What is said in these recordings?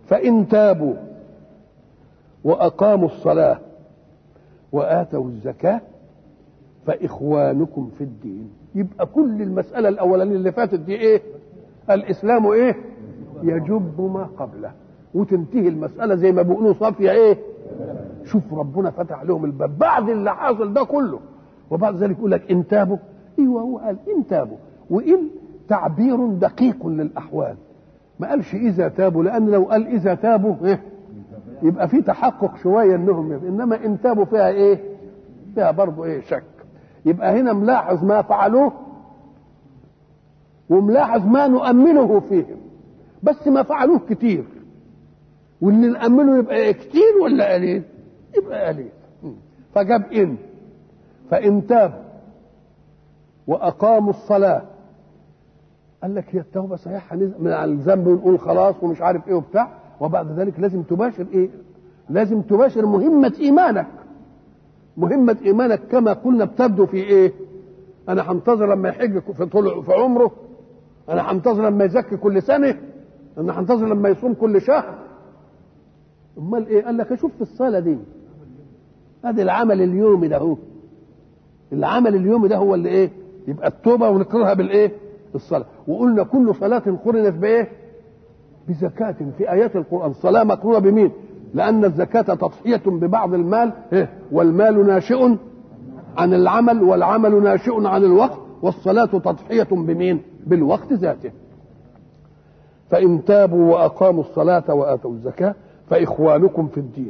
فإن تابوا وأقاموا الصلاة وآتوا الزكاة فإخوانكم في الدين يبقى كل المسألة الأولانية اللي فاتت دي إيه الإسلام إيه يجب ما قبله وتنتهي المسألة زي ما بيقولوا صافية إيه شوف ربنا فتح لهم الباب بعد اللي حاصل ده كله وبعد ذلك يقول لك إن تابوا أيوه هو قال إن تابوا وإن تعبير دقيق للأحوال ما قالش إذا تابوا لأن لو قال إذا تابوا إيه يبقى في تحقق شوية إنهم يبقى. إنما إن تابوا فيها إيه فيها برضه إيه شك يبقى هنا ملاحظ ما فعلوه وملاحظ ما نؤمنه فيهم بس ما فعلوه كتير واللي نأمله يبقى إيه كتير ولا قليل يبقى قليل فجاب إن فإن تابوا وأقاموا الصلاة قال لك هي التوبة صحيح من على الذنب ونقول خلاص ومش عارف إيه وبتاع وبعد ذلك لازم تباشر إيه لازم تباشر مهمة إيمانك مهمة إيمانك كما قلنا بتبدو في إيه أنا هنتظر لما يحج في طول في عمره أنا هنتظر لما يزكي كل سنة أنا هنتظر لما يصوم كل شهر امال ايه قال لك اشوف في الصلاه دي ادي العمل اليومي ده هو العمل اليومي ده هو اللي ايه يبقى التوبه ونكررها بالايه الصلاه وقلنا كل صلاه قرنت بايه بزكاة في آيات القرآن الصلاة مقرونة بمين؟ لأن الزكاة تضحية ببعض المال إيه؟ والمال ناشئ عن العمل والعمل ناشئ عن الوقت والصلاة تضحية بمين؟ بالوقت ذاته. فإن تابوا وأقاموا الصلاة وآتوا الزكاة فإخوانكم في الدين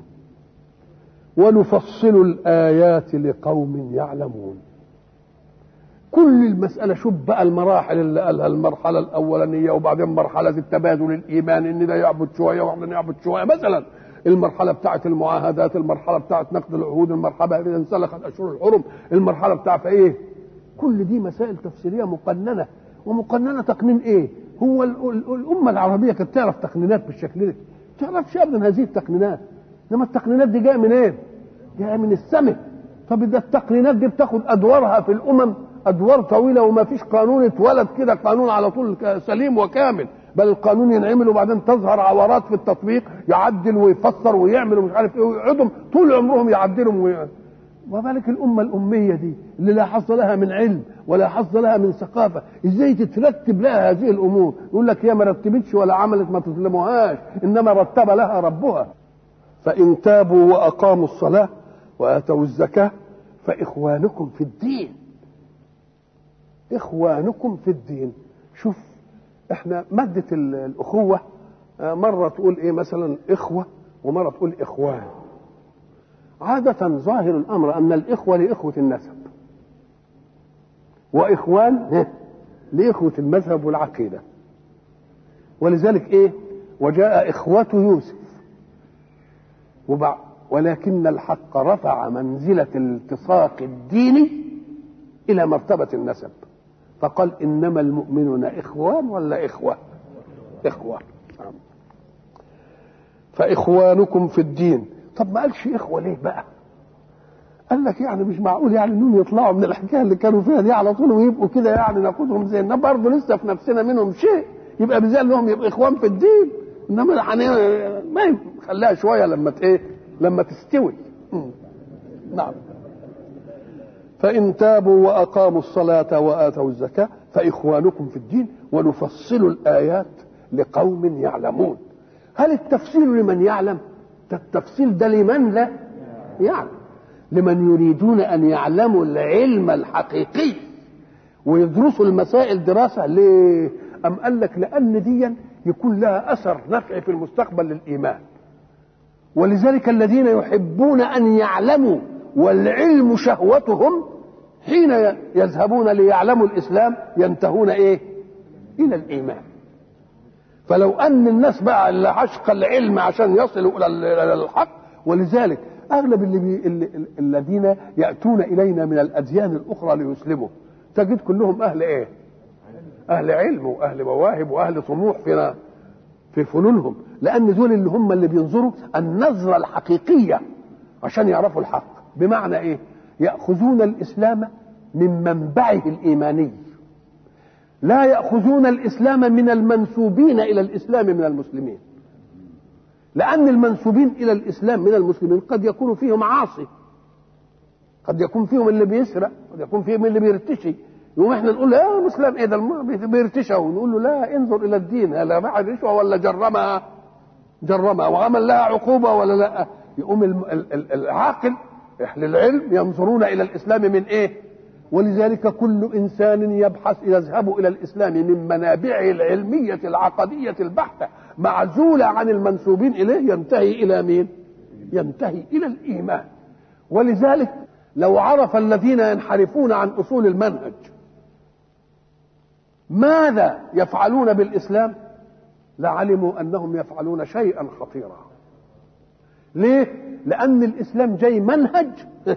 ونفصل الآيات لقوم يعلمون كل المسألة شوف بقى المراحل اللي قالها المرحلة الأولانية وبعدين مرحلة التبادل الإيماني إن ده يعبد شوية وإحنا نعبد شوية مثلا المرحلة بتاعة المعاهدات المرحلة بتاعة نقد العهود المرحلة إذا انسلخت أشهر الحرم المرحلة بتاعة إيه كل دي مسائل تفسيرية مقننة ومقننة تقنين إيه هو الأمة العربية كانت تعرف تقنينات بالشكل ده تعرفش ابدا هذه التقنينات انما التقنينات دي جايه منين؟ إيه؟ جايه من السماء طب ده التقنينات دي بتاخد ادوارها في الامم ادوار طويله وما فيش قانون اتولد كده قانون على طول سليم وكامل بل القانون ينعمل وبعدين تظهر عورات في التطبيق يعدل ويفسر ويعمل ومش عارف ايه ويقعدوا طول عمرهم يعدلوا وي... وذلك الامه الاميه دي اللي لا حظ لها من علم ولا حظ لها من ثقافه ازاي تترتب لها هذه الامور يقول لك هي ما رتبتش ولا عملت ما تظلموهاش انما رتب لها ربها فان تابوا واقاموا الصلاه واتوا الزكاه فاخوانكم في الدين اخوانكم في الدين شوف احنا ماده الاخوه مره تقول ايه مثلا اخوه ومره تقول اخوان عادة ظاهر الأمر أن الإخوة لإخوة النسب وإخوان لإخوة المذهب والعقيدة ولذلك إيه وجاء إخوة يوسف وبع ولكن الحق رفع منزلة التصاق الدين إلى مرتبة النسب فقال إنما المؤمنون إخوان ولا إخوة إخوة فإخوانكم في الدين طب ما قالش اخوه ليه بقى؟ قال لك يعني مش معقول يعني انهم يطلعوا من الحكايه اللي كانوا فيها دي على طول ويبقوا كده يعني ناخدهم زي انما برضه لسه في نفسنا منهم شيء يبقى بزال لهم يبقى اخوان في الدين انما يعني ما خليها شويه لما ايه لما تستوي نعم فإن تابوا وأقاموا الصلاة وآتوا الزكاة فإخوانكم في الدين ونفصل الآيات لقوم يعلمون هل التفصيل لمن يعلم؟ التفصيل ده لمن لا يعلم لمن يريدون ان يعلموا العلم الحقيقي ويدرسوا المسائل دراسه ليه؟ أم قال لك لأن دي يكون لها أثر نفع في المستقبل للإيمان ولذلك الذين يحبون أن يعلموا والعلم شهوتهم حين يذهبون ليعلموا الإسلام ينتهون إيه؟ إلى الإيمان فلو ان الناس بقى اللي عشق العلم عشان يصلوا الى الحق ولذلك اغلب اللي بي اللي الذين ياتون الينا من الاديان الاخرى ليسلموا تجد كلهم اهل ايه؟ اهل علم واهل مواهب واهل طموح في في فنونهم لان دول اللي هم اللي بينظروا النظره الحقيقيه عشان يعرفوا الحق بمعنى ايه؟ ياخذون الاسلام من منبعه الايماني لا ياخذون الاسلام من المنسوبين الى الاسلام من المسلمين لأن المنسوبين إلى الإسلام من المسلمين قد يكون فيهم عاصي قد يكون فيهم اللي بيسرق قد يكون فيهم اللي بيرتشي يقوم احنا نقول له يا مسلم ايه ده بيرتشى ونقول له لا انظر الى الدين هل باع الرشوه ولا جرمها جرمها وعمل لها عقوبه ولا لا يقوم العاقل اهل العلم ينظرون الى الاسلام من ايه ولذلك كل انسان يبحث يذهب الى الاسلام من منابعه العلميه العقديه البحته معزوله عن المنسوبين اليه ينتهي الى مين ينتهي الى الايمان ولذلك لو عرف الذين ينحرفون عن اصول المنهج ماذا يفعلون بالاسلام لعلموا انهم يفعلون شيئا خطيرا ليه لان الاسلام جاي منهج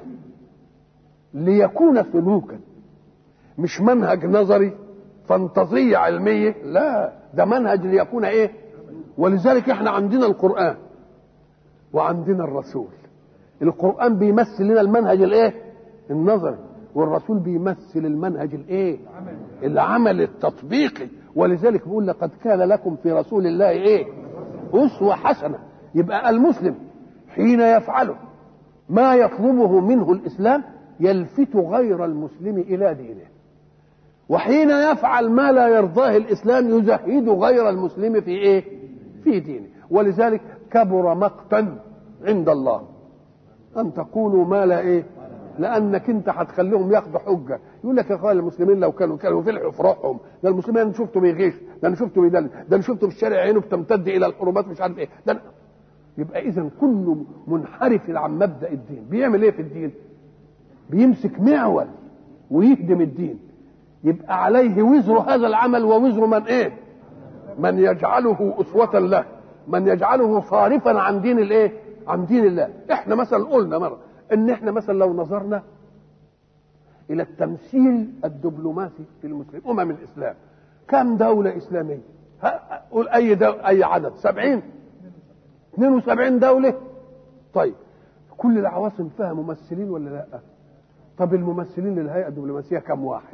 ليكون سلوكا مش منهج نظري فانتظية علمية لا ده منهج ليكون ايه ولذلك احنا عندنا القرآن وعندنا الرسول القرآن بيمثل لنا المنهج الايه النظري والرسول بيمثل المنهج الايه العمل التطبيقي ولذلك بيقول لقد كان لكم في رسول الله ايه اسوه حسنه يبقى المسلم حين يفعله ما يطلبه منه الاسلام يلفت غير المسلم الى دينه وحين يفعل ما لا يرضاه الاسلام يزهد غير المسلم في ايه في دينه ولذلك كبر مقتا عند الله ان تقولوا ما لا ايه لانك انت هتخليهم ياخدوا حجه يقول لك يا اخوان المسلمين لو كانوا كانوا فلحوا في روحهم ده المسلمين انا شفته بيغيش ده انا شفته بيدلل ده انا شفته في الشارع عينه بتمتد الى الحرمات مش عارف ايه ده أنا... يبقى اذا كل منحرف عن مبدا الدين بيعمل ايه في الدين بيمسك معول ويهدم الدين يبقى عليه وزر هذا العمل ووزر من ايه من يجعله اسوه له من يجعله صارفا عن دين الايه عن دين الله احنا مثلا قلنا مره ان احنا مثلا لو نظرنا الى التمثيل الدبلوماسي في المسلمين امم الاسلام كم دوله اسلاميه قول اي دولة اي عدد سبعين 72 دولة طيب كل العواصم فيها ممثلين ولا لا طب الممثلين للهيئة الدبلوماسية كم واحد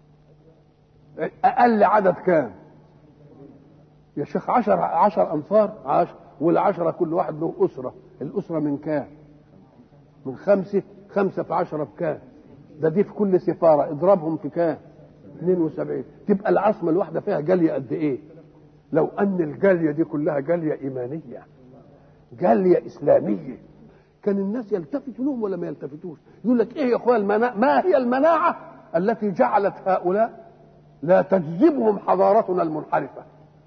أقل عدد كام يا شيخ عشر عشر أنفار عشر والعشرة كل واحد له أسرة الأسرة من كام من خمسة خمسة في عشرة بكام ده دي في كل سفارة اضربهم في كام 72 تبقى العاصمة الواحدة فيها جالية قد إيه لو أن الجالية دي كلها جالية إيمانية جالية إسلامية كان الناس يلتفتوا لهم ولا ما يلتفتوش يقول لك ايه يا اخويا المناعة ما هي المناعة التي جعلت هؤلاء لا تجذبهم حضارتنا المنحرفة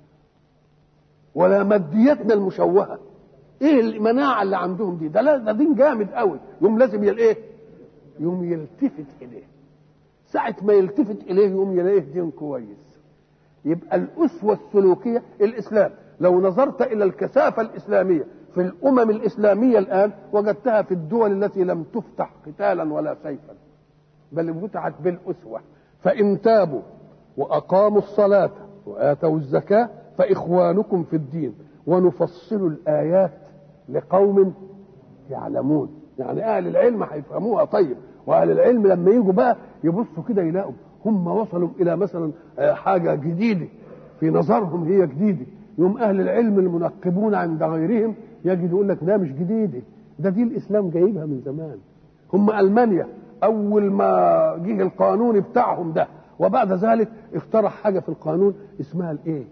ولا ماديتنا المشوهة ايه المناعة اللي عندهم دي ده, ده دين جامد قوي يوم لازم يل ايه يوم يلتفت اليه ساعة ما يلتفت اليه يوم يلاقيه دين كويس يبقى الأسوة السلوكية الإسلام لو نظرت إلى الكثافة الإسلامية في الأمم الإسلامية الآن وجدتها في الدول التي لم تفتح قتالا ولا سيفا بل فتحت بالأسوة فإن تابوا وأقاموا الصلاة وآتوا الزكاة فإخوانكم في الدين ونفصل الآيات لقوم يعلمون يعني أهل العلم هيفهموها طيب وأهل العلم لما يجوا بقى يبصوا كده يلاقوا هم وصلوا إلى مثلا حاجة جديدة في نظرهم هي جديدة يوم أهل العلم المنقبون عند غيرهم يجد يقول لك ده مش جديدة ده دي الإسلام جايبها من زمان هم ألمانيا أول ما جه القانون بتاعهم ده وبعد ذلك اقترح حاجة في القانون اسمها الإيه؟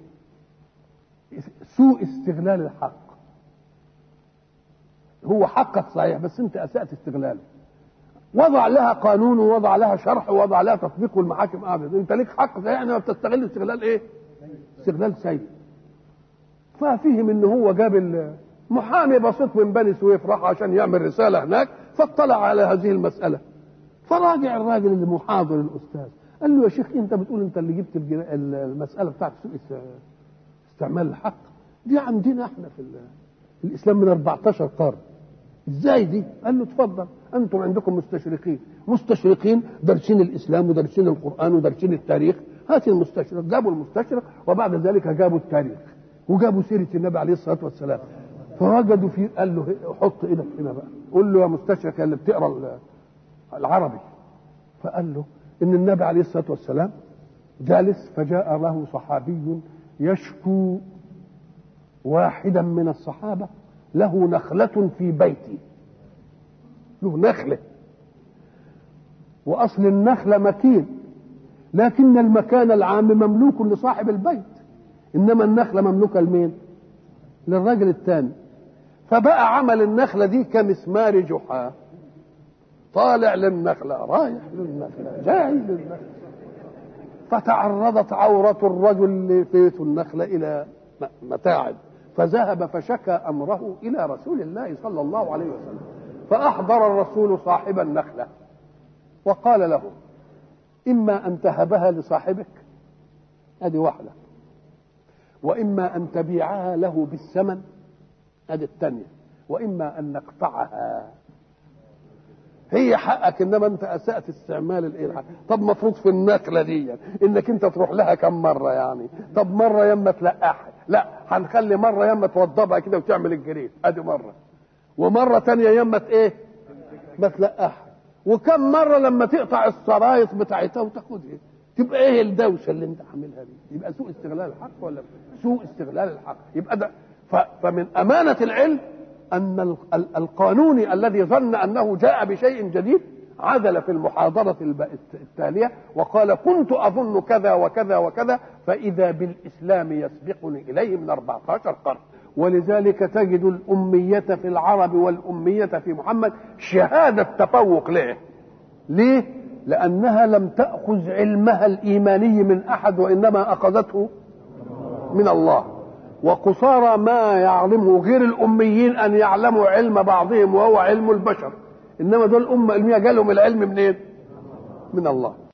سوء استغلال الحق هو حقك صحيح بس أنت أسأت استغلاله وضع لها قانون ووضع لها شرح ووضع لها تطبيق والمحاكم قاعدة انت ليك حق صحيح انما بتستغل استغلال ايه؟ استغلال سيء ففهم ان هو جاب محامي بسيط من بني سويف راح عشان يعمل رساله هناك فاطلع على هذه المساله فراجع الراجل اللي محاضر الاستاذ قال له يا شيخ انت بتقول انت اللي جبت المساله بتاعت سوء استعمال الحق دي عندنا احنا في, في الاسلام من 14 قرن ازاي دي؟ قال له اتفضل انتم عندكم مستشرقين مستشرقين دارسين الاسلام ودارسين القران ودارسين التاريخ هات المستشرق جابوا المستشرق وبعد ذلك جابوا التاريخ وجابوا سيره النبي عليه الصلاه والسلام فوجدوا في قال له حط ايدك هنا بقى قول له يا مستشرق اللي بتقرا العربي فقال له ان النبي عليه الصلاه والسلام جالس فجاء له صحابي يشكو واحدا من الصحابه له نخلة في بيتي له نخلة وأصل النخلة مكين لكن المكان العام مملوك لصاحب البيت إنما النخلة مملوكة لمين؟ للراجل الثاني فبقى عمل النخلة دي كمسمار جحا طالع للنخلة رايح للنخلة جاي للنخلة فتعرضت عورة الرجل لفيت النخلة إلى متاعب فذهب فشكى أمره إلى رسول الله صلى الله عليه وسلم فأحضر الرسول صاحب النخلة وقال له إما أن تهبها لصاحبك هذه واحدة وإما أن تبيعها له بالثمن هذه الثانية وإما أن نقطعها هي حقك انما انت اسات استعمال الايه طب مفروض في النخله دي انك انت تروح لها كم مره يعني طب مره يما تلقحها لا هنخلي مره يما توضبها كده وتعمل الجريد ادي مره ومره تانية يما ايه ما تلقحها وكم مره لما تقطع الصرايط بتاعتها وتاخدها تبقى ايه الدوشه اللي انت عاملها دي يبقى سوء استغلال الحق ولا سوء استغلال الحق يبقى ده فمن امانه العلم ان القانوني الذي ظن انه جاء بشيء جديد عدل في المحاضرة التالية وقال كنت أظن كذا وكذا وكذا فإذا بالإسلام يسبقني إليه من 14 قرن ولذلك تجد الأمية في العرب والأمية في محمد شهادة تفوق له ليه؟ لأنها لم تأخذ علمها الإيماني من أحد وإنما أخذته من الله وقصارى ما يعلمه غير الأميين أن يعلموا علم بعضهم وهو علم البشر إنما دول الأمة علمية جالهم العلم منين؟ من الله